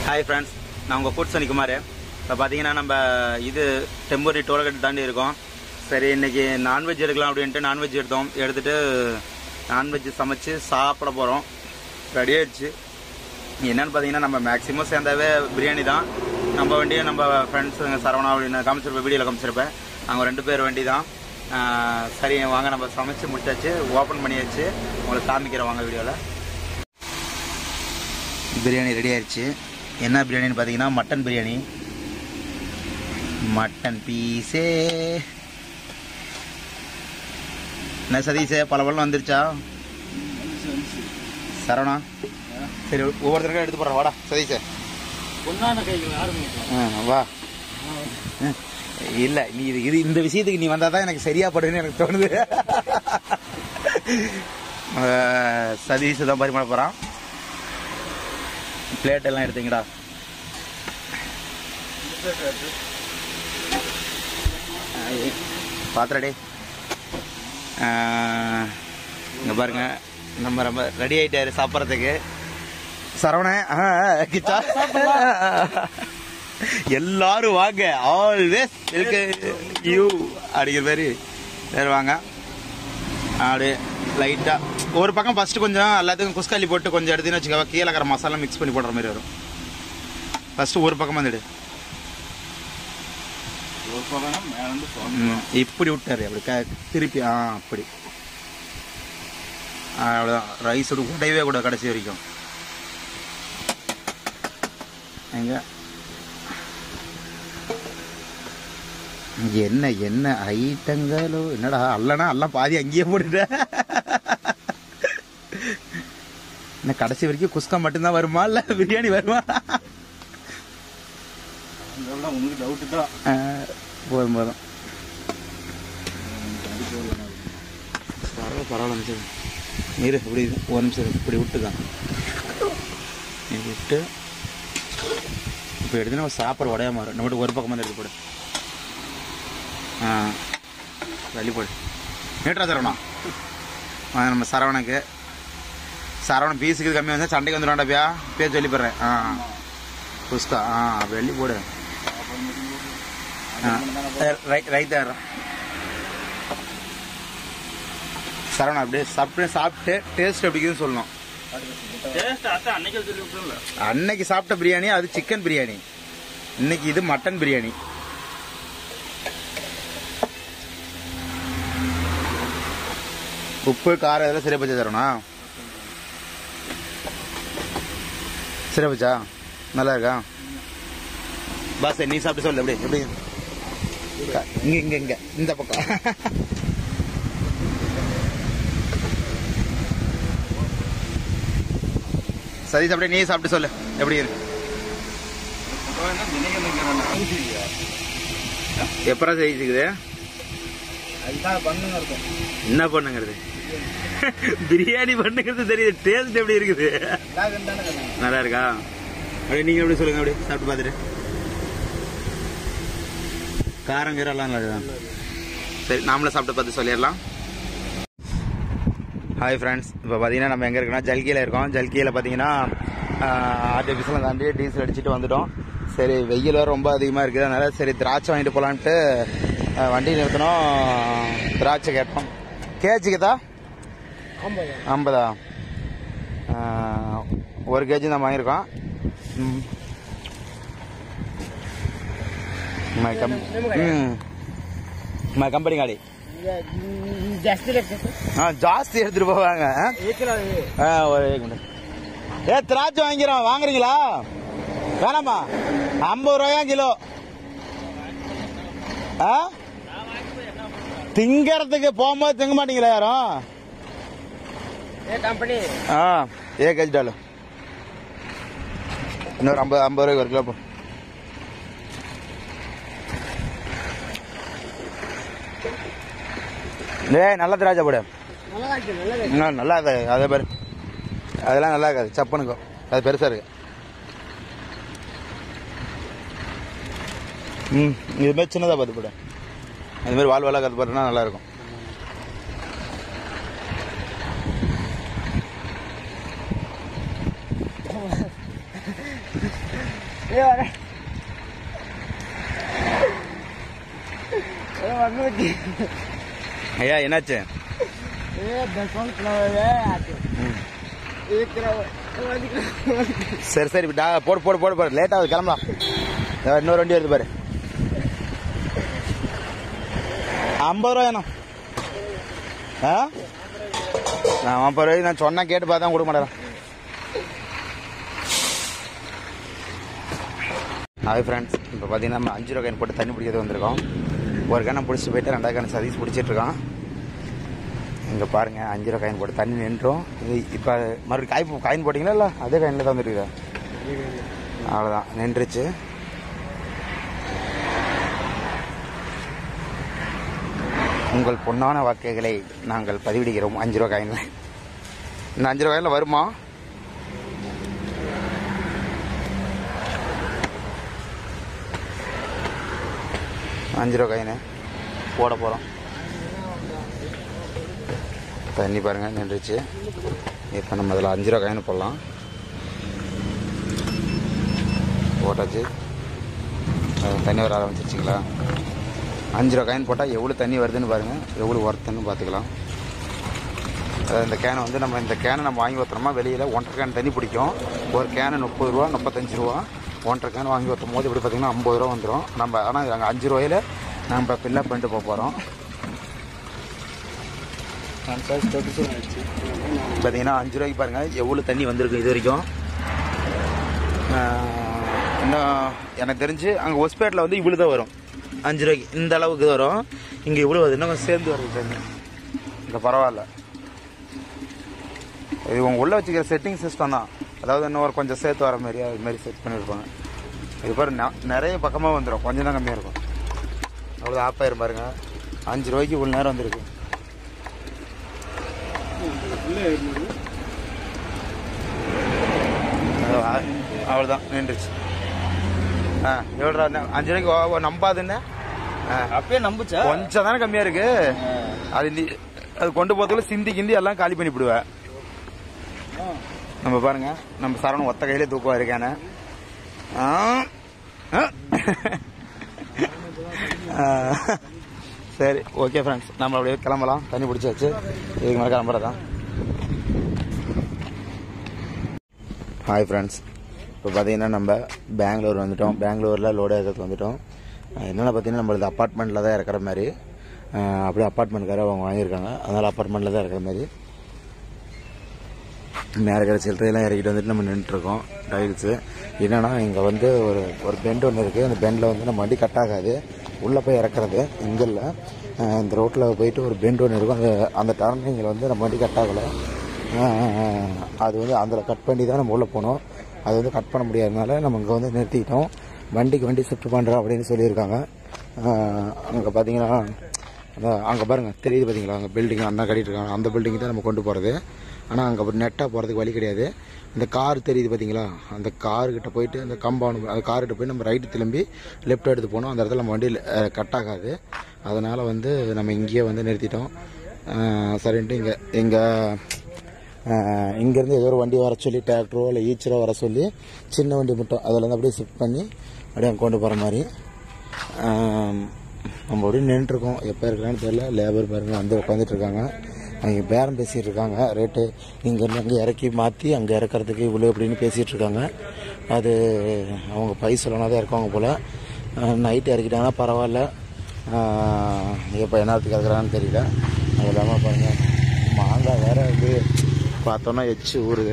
Hi friends நான் உங்கள் food சனிக்குமார் இப்போ பார்த்தீங்கன்னா நம்ம இது டெம்பூரி டோல்கேட் தாண்டி இருக்கோம் சரி இன்னைக்கு நான்வெஜ் எடுக்கலாம் அப்படின்ட்டு நான்வெஜ் எடுத்தோம் எடுத்துட்டு நான்வெஜ் சமைச்சு சாப்பிட போகிறோம் ரெடி ஆயிடுச்சு என்னன்னு பார்த்தீங்கன்னா நம்ம மேக்ஸிமம் சேர்ந்தாவே பிரியாணி தான் நம்ம வண்டியும் நம்ம ஃப்ரெண்ட்ஸுங்க சரவணா அப்படின்னு காமிச்சிருப்பேன் வீடியோவில் காமிச்சிருப்பேன் அவங்க ரெண்டு பேர் வண்டி தான் ஆஹ் சரி வாங்க நம்ம சமைச்சு முடிச்சாச்சு ஓப்பன் பண்ணியாச்சு உங்களுக்கு காமிக்கிறேன் வாங்க வீடியோவில் பிரியாணி ரெடி ஆயிடுச்சு என்ன பிரியாணின்னு பார்த்தீங்கன்னா மட்டன் பிரியாணி மட்டன் பீஸே என்ன சதீஷே பல பலம் வந்துருச்சா சரவணா சரி ஒவ்வொருத்தருக்கும் எடுத்து போடுறேன் வாடா சதீஷே பொண்ணான கைகள் ஆரம்பிக்கலாம் ஆ, வா ம். இல்ல நீ இது இது இந்த விஷயத்துக்கு நீ வந்தாதான் எனக்கு சரியா படுன்னு எனக்கு தோணுது ஆ, சதீஷ் தான் பரிமாற போறான் பிளேட் எல்லாம் எடுத்தீங்கடா பாத்திரடே இங்க பாருங்க நம்ம ரொம்ப ரெடி ஆயிட்டாரு சாப்பிட்றதுக்கு சரவண கிச்சா எல்லாரும் வாங்க ஆல்வேஸ் இருக்கு யூ அப்படிங்கிற மாதிரி சரி வாங்க அப்படியே லைட்டா ஒரு பக்கம் ஃபர்ஸ்ட் கொஞ்சம் எல்லாத்துக்கும் குஸ்காலி போட்டு கொஞ்சம் எடுத்துன்னு வச்சுக்கோ கீழே இருக்கிற மசாலா மிக்ஸ் பண்ணி போடுற மாதிரி வரும் ஃபர்ஸ்ட் ஒரு பக்கம் வந்துடு ஒரு பக்கம் மேல இருந்து ம், இப்படி விட்டாரு அப்படி க- திருப்பி ஆ அப்படி ஆ, அவ்வளோதான் ரைஸ் உடையவே கூட கடைசி வரைக்கும் எங்க என்ன என்ன ஐட்டங்களோ என்னடா அல்லனா எல்லாம் பாதி அங்கேயே போட்டுட்ட என்ன கடைசி வரைக்கும் குஸ்கா மட்டும்தான் வருமா இல்ல பிரியாணி வருமா இதெல்லாம் உங்களுக்கு டவுட்டு தான் ஆ, போதும் போதும் பரவாயில்ல பரவாயில்ல நிமிஷம் நீர் இப்படி ஒரு நிமிஷம் இரு. இப்படி விட்டுதான் நீ விட்டு இப்போ எடுத்துனா சாப்பிட்ற உடையாம வரும் நம்மகிட்ட ஒரு பக்கமாக எடுத்து போடு ஆ வெளி போடு நீட்டா சரவணா ஆ நம்ம சரவணனுக்கு சரவணன் பீஸுக்கு இது கம்மியாக வந்தால் சண்டைக்கு வந்துடுவாண்டாப்பியா பேர் சொல்லி போடுறேன் ஆ குஸ்கா ஆ வெளி போடு ஆ ரைட் ரைட் தான் சரவணா அப்படியே சாப்பிட்டு சாப்பிட்டு டேஸ்ட் எப்படி இருக்குதுன்னு சொல்லணும் டேஸ்ட் அதான் அன்னைக்கு சொல்லி விட்டுருல அன்னைக்கு சாப்பிட்ட பிரியாணி அது சிக்கன் பிரியாணி இன்னைக்கு இது மட்டன் பிரியாணி உப்பு காரம் இதெல்லாம் சரியா பச்சா தரணும்னா சரியா பச்சா நல்லா இருக்கா பாஸ் நீ சாப்பிட்டு சொல்லு எப்படி எப்படி இங்க இங்க இங்க இந்த பக்கம் சரி அப்படியே நீ சாப்பிட்டு சொல்லு எப்படி இருக்கு எப்பரா செய்யுது அதுதான் பண்ணுங்க இருக்கும் என்ன பண்ணுங்கிறது பிரியாணி பண்ணுங்கிறது தெரியுது டேஸ்ட் எப்படி இருக்குது எல்லாரும் தானே கண்ணு நல்லா இருக்கா அப்படியே நீங்க எப்படி சொல்லுங்க அப்படியே சாப்பிட்டு பார்த்துட்டு காரம் கீரெல்லாம் நல்லா இருக்குதா சரி நாமளே சாப்பிட்டு பார்த்து சொல்லிடலாம் ஹாய் ஃப்ரெண்ட்ஸ் இப்போ பார்த்தீங்கன்னா நம்ம எங்கே இருக்கோம்னா ஜல்கியில் இருக்கோம் ஜல்கியில் பார்த்தீங்கன்னா ஆர்டிஃபிஷியல் தாண்டி டீசல் அடிச்சுட்டு வந்துட்டோம் சரி வெயில் வேறு ரொம்ப அதிகமாக இருக்குது அதனால சரி திராட்சை வாங்கிட்டு போகலான்ட்டு ஆஹ், வண்டி நிறுத்தினோம் திராட்சை கேட்டோம் கேஜிக்குதா ஐம்பதா ஆஹ், ஒரு கேஜி தான் வாங்கியிருக்கோம் ம். மை கம் ம் மை கம்பெனி காடி ಜಾಸ್ತಿ ಲೆಕ್ಕ ஆ ஜாஸ்தி எடுத்துட்டு போவாங்க ஆ? ಏಕಲ ஆ ஒரு ஏக் மினிட். ஏ திராட்சை வாங்கிறோம் வாங்குறீங்களா வேணாமா ஐம்பது ரூபாயா கிலோ ஆ திங்கறதுக்கு போகும்போது திங்க மாட்டீங்களா யாரும் ಏ ಕಂಪನಿ ஆ ஏ கேஜி டாலு இன்னொரு ஐம்பது ஐம்பது ரூபாய்க்கு ஒரு கிலோ போ ஏய் நல்ல திராட்சை போடு ನಲ್ಲದಾಗ್ತದೆ ನಲ್ಲದಾಗ್ತದೆ இன்னும் நல்லா அது அதே பாரு அதெல்லாம் நல்லா இருக்காது சப்பனுக்கும் அது பெருசா இருக்கு ம் இது மாதிரி சின்னதாக பார்த்து போடு அது மாதிரி வால் வாழா கற்று போட்டோம்னா நல்லா இருக்கும் ஏ வர ஏ வந்து ஐயா என்னாச்சு ஏ பெட்ரோல் கிலோவே ஆச்சு இருக்கிற சரி சரி டா போடு போடு போடு போடு லேட் ஆகுது கிளம்பலாம் இதோ இன்னொரு வண்டி வருது பாரு ஐம்பது ரூபாயாண்ணா ஆ நான் ஐம்பது ரூபாய்க்கு நான் சொன்னா கேட்டு பார்த்தா கொடுக்க மாட்டேன் ஹாய் ஃப்ரெண்ட்ஸ் இப்போ பார்த்தீங்கன்னா நம்ம அஞ்சு ரூபா காயின் போட்டு தண்ணி பிடிக்கிறது வந்திருக்கோம் ஒரு கேனை பிடிச்சிட்டு போயிட்டு ரெண்டாவது கேனை சதீஷ் பிடிச்சிட்டு இருக்கோம் இங்கே பாருங்க அஞ்சு ரூபா காயின் போட்டு தண்ணி நின்றோம் இது இப்போ மறுபடியும் காய் காயின் போட்டிங்களா இல்லை அதே காயினில் தான் வந்துருக்குதா அவ்வளோதான் நின்றுச்சு உங்கள் பொன்னான வாக்குகளை நாங்கள் பதிவிடுகிறோம் அஞ்சு ரூபா காயினில் இந்த அஞ்சு ரூபா காயினில் வருமா அஞ்சு ரூபா காயின் போட போகிறோம் தண்ணி பாருங்கள் நின்றுச்சு இப்போ நம்ம அதில் அஞ்சு ரூபா காயின் போடலாம் போட்டாச்சு அது தண்ணி வர ஆரம்பிச்சிருச்சிங்களா அஞ்சு ரூபா காயின் போட்டால் எவ்வளோ தண்ணி வருதுன்னு பாருங்கள் எவ்வளோ ஒர்த்துன்னு பார்த்துக்கலாம் அதாவது இந்த கேனை வந்து நம்ம இந்த கேனை நம்ம வாங்கி ஊற்றுறோமா வெளியில் ஒன்றரை கேன் தண்ணி பிடிக்கும் ஒரு கேனு முப்பது ரூபா முப்பத்தஞ்சு ரூபா ஒன்றரை கேன் வாங்கி ஊற்றும் போது எப்படி பார்த்தீங்கன்னா ஐம்பது ரூபா வந்துடும் நம்ம ஆனால் நாங்கள் அஞ்சு ரூபாயில் நம்ம ஃபில்லப் பண்ணிட்டு போக போகிறோம் பார்த்தீங்கன்னா அஞ்சு ரூபாய்க்கு பாருங்கள் எவ்வளோ தண்ணி வந்திருக்கு இது வரைக்கும் ஆஹ், இன்னும் எனக்கு தெரிஞ்சு அங்கே ஒஸ்பேட்டில் வந்து இவ்வளோ தான் வரும் அஞ்சு ரூபாய்க்கு இந்த அளவுக்கு வரும் இங்கே இவ்வளோ வருது இன்னும் கொஞ்சம் சேர்ந்து வருது தண்ணி இங்கே பரவாயில்ல இது உங்க உள்ள வச்சுக்கிற செட்டிங் சிஸ்டம் தான் அதாவது இன்னும் ஒரு கொஞ்சம் சேர்த்து வர மாதிரி அது மாதிரி செட் பண்ணியிருப்பாங்க இது பாரு ந- நிறைய பக்கமாக வந்துடும் கொஞ்சம் தான் கம்மியாக இருக்கும் அவ்வளோ ஆப் ஆயிரும் பாருங்க அஞ்சு ரூபாய்க்கு இவ்வளோ நேரம் வந்திருக்கு அவ்வளோ- அவ்வளோதான் நின்றுச்சு ஆ எவ்வளோ அஞ்சு ரூபாய்க்கு ஓ- ஓ, நம்பாதுன்னு ஆ அப்பயே நம்புச்சா கொஞ்சம் தானே கம்மியா இருக்கு அது நீ அது கொண்டு போறதுக்குள்ள சிந்தி கிந்தி எல்லாம் காலி பண்ணி விடுவேன் நம்ம பாருங்க நம்ம சரவணன் ஒத்த கையிலே தூக்கம் இருக்கானே ஆ. ஆ. ஆ. சரி ஓகே ஃப்ரெண்ட்ஸ் நம்ம அப்படியே கிளம்பலாம் தண்ணி பிடிச்சாச்சு இதுக்கு மேலே கிளம்புறதான் ஹாய் ஃப்ரெண்ட்ஸ் இப்போ பார்த்தீங்கன்னா நம்ம பெங்களூர் வந்துட்டோம் பெங்களூரில் லோடு ஏறதுக்கு வந்துட்டோம் அஹ் என்னென்ன பார்த்தீங்கன்னா நம்மளது அப்பார்ட்மெண்ட்டில் தான் இருக்கிற மாதிரி அஹ் அப்படியே அப்பார்ட்மெண்ட்கார அவங்க வாங்கியிருக்காங்க அதனால் அப்பார்ட்மெண்ட்டில் தான் இருக்கிற மாதிரி மேலே இருக்கிற சில்லறையெல்லாம் இறக்கிட்டு வந்துட்டு நம்ம நின்றுட்டுருக்கோம் டைல்ஸு என்னென்னா இங்கே வந்து ஒரு ஒரு பெண்ட் ஒன்று இருக்குது அந்த பெண்டில் வந்து நம்ம வண்டி கட் ஆகாது உள்ளே போய் இறக்குறது இங்கே இல்லை அஹ் இந்த ரோட்டில் போயிட்டு ஒரு பெண்ட் ஒன்று இருக்கும் அந்த அந்த டர்னிங்கில் வந்து நம்ம வண்டி கட் ஆகலை அஹ் அது வந்து அதில் கட் பண்ணி தான் நம்ம உள்ளே போனோம் அது வந்து கட் பண்ண முடியாதனால நம்ம இங்கே வந்து நிறுத்திக்கிட்டோம் வண்டிக்கு வண்டி ஷிஃப்ட் பண்ணுறோம் அப்படின்னு சொல்லியிருக்காங்க அங்கே பார்த்தீங்கன்னா அதான் அங்கே பாருங்கள் தெரியுது பார்த்தீங்களா அங்கே பில்டிங் அந்த கட்டிட்டு இருக்காங்க அந்த பில்டிங் தான் நம்ம கொண்டு போகிறது ஆனால் அங்கே நெட்டாக போகிறதுக்கு வழி கிடையாது அந்த கார் தெரியுது பார்த்தீங்களா அந்த கார்கிட்ட போயிட்டு அந்த கம்பவுண்ட் அந்த கார்கிட்ட போய் நம்ம ரைட்டு திரும்பி லெஃப்ட் எடுத்து போனோம் அந்த இடத்துல நம்ம வண்டி கட் ஆகாது அதனால் வந்து நம்ம இங்கேயே வந்து நிறுத்திட்டோம் அஹ் சரின்ட்டு இங்கே எங்கள் இங்கேருந்து ஏதோ ஒரு வண்டி வர சொல்லி டிராக்டரோ இல்லை ஈச்சரோ வர சொல்லி சின்ன வண்டி மட்டும் அதில் இருந்து அப்படியே ஷிஃப்ட் பண்ணி அப்படியே அங்க கொண்டு போகிற மாதிரி ஆம், நம்ம அப்படியே நின்றுருக்கோம் எப்போ இருக்கிறான்னு தெரியல லேபர் பாருங்க வந்து உட்காந்துட்டு இருக்காங்க அவங்க பேரம் பேசிட்டு இருக்காங்க ரேட்டு இங்கேருந்து அங்கே இறக்கி மாற்றி அங்கே இறக்கறதுக்கு இவ்வளோ அப்படின்னு பேசிகிட்டு இருக்காங்க அது அவங்க பை சொல்லணும் தான் இருக்காங்க போல் நைட்டு இறக்கிட்டாங்கன்னா பரவாயில்ல எப்போ என்னத்துக்கு இறக்குறாங்கன்னு தெரியல அது இல்லாமல் பாருங்கள் மாங்காய் வேற இது பார்த்தோன்னா எச்சு ஊறுது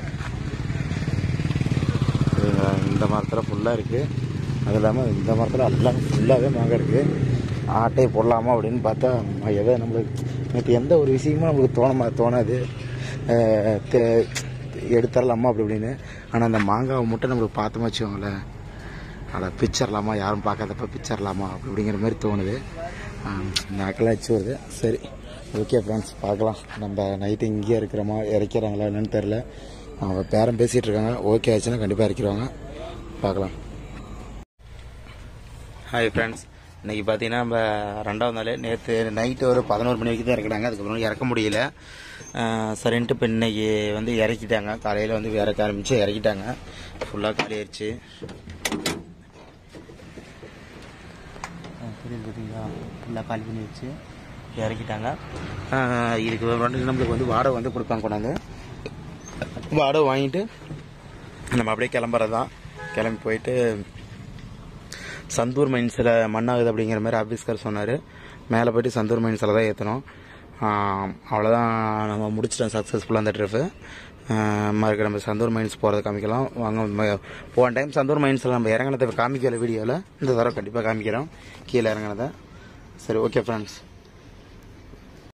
இதுங்க இந்த மரத்தில் ஃபுல்லாக இருக்குது அது இல்லாமல் இந்த மரத்தில் எல்லாம் ஃபுல்லாகவே மாங்காய் இருக்குது ஆட்டை போடலாமா அப்படின்னு பார்த்தா ம- எதை நம்மளுக்கு நேற்று எந்த ஒரு விஷயமும் நம்மளுக்கு தோண தோணாது அஹ் தெ- எடுத்துடலாமா அப்படி இப்படின்னு ஆனால் அந்த மாங்காவை மட்டும் நம்மளுக்கு பார்த்தோமா வச்சுக்கோங்களேன் அதை பிச்சர்லாமா யாரும் பார்க்காதப்ப பிச்சர்லாமா அப்படி அப்படிங்கிற மாதிரி தோணுது நாக்கெல்லாம் வச்சு வருது சரி ஓகே ஃப்ரெண்ட்ஸ் பார்க்கலாம் நம்ம நைட்டு இங்கேயே இருக்கிறோமா இறக்கிறாங்களா என்னன்னு தெரில அவங்க பேரம் பேசிகிட்டு இருக்காங்க ஓகே ஆச்சுன்னா கண்டிப்பாக இறக்கிடுவாங்க பார்க்கலாம் ஹாய் ஃப்ரெண்ட்ஸ் இன்றைக்கி பார்த்தீங்கன்னா நம்ம ரெண்டாவது நாள் நேற்று நைட்டு ஒரு பதினோரு மணி வரைக்கும் தான் இறக்குனாங்க அதுக்கப்புறம் இறக்க முடியல அஹ் சரின்ட்டு இப்போ இன்னைக்கு வந்து இறக்கிட்டாங்க காலையில் வந்து இறக்க ஆரம்பித்து இறக்கிட்டாங்க ஃபுல்லாக காலி ஆயிடுச்சு தெரியுது பார்த்தீங்களா ஃபுல்லாக காலி பண்ணி வச்சு இறக்கிட்டாங்க ஆஹ் இதுக்கு வந்து நம்மளுக்கு வந்து வாடகை வந்து கொடுப்பாங்க கொண்டாந்து வாடகை வாங்கிட்டு நம்ம அப்படியே கிளம்புறது தான் கிளம்பி போயிட்டு சந்தூர் மைன்ஸில் மண்ணாகுது அப்படிங்கிற மாதிரி ஆஃபீஸ்கார் சொன்னார் மேலே போயிட்டு சந்தூர் மைன்ஸில் தான் ஏற்றணும் அவ்வளோதான் நம்ம முடிச்சிட்டோம் சக்ஸஸ்ஃபுல்லாக அந்த ட்ரிப்பு மறுக்க நம்ம சந்தூர் மைன்ஸ் போகிறத காமிக்கலாம் வாங்க ம- போன டைம் சந்தூர் மைன்ஸில் நம்ம இறங்கினதை காமிக்கல வீடியோவில் இந்த தடவை கண்டிப்பாக காமிக்கிறோம் கீழே இறங்கினதை சரி ஓகே ஃப்ரெண்ட்ஸ்